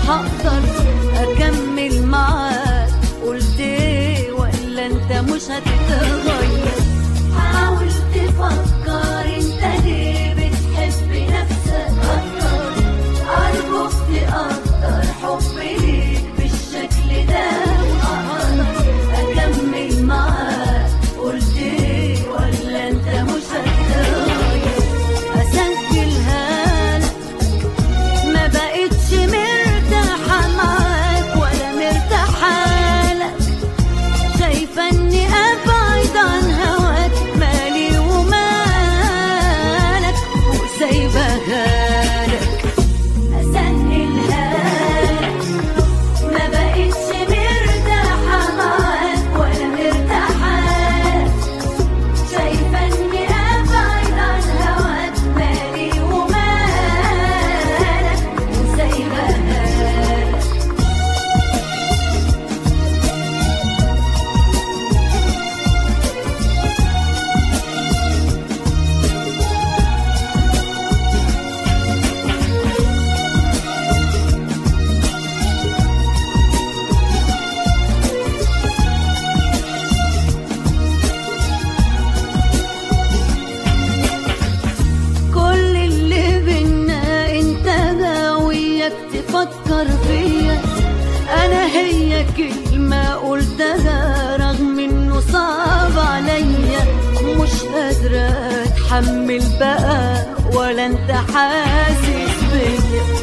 هقدر اكمل معاك قلت ايه ولا انت مش هتتغير حاول تفكر انت ليه بتحب نفسك اكتر ارجوك تقدر حبي ليك بالشكل ده وهقدر اكمل معاك قلت ايه ولا انت مش هتتغير اسجلها لك ما بقتش مرتاحة معاك ولا مرتاحة لك شايفة اني ابعد عن هواك مالي ومالك وسايبها لك اسهلها لك ما بقتش مرتاحة معاك ولا مرتاحة لك شايفة اني ابعد عن هواك مالي ومالك وسايبها لك كل اللي بينا انت غاويك تفكر فيا انا هي كلمة قلتها رغم انه صعب عليا مش قادرة اتحمل بقى ولا انت حاسس بيا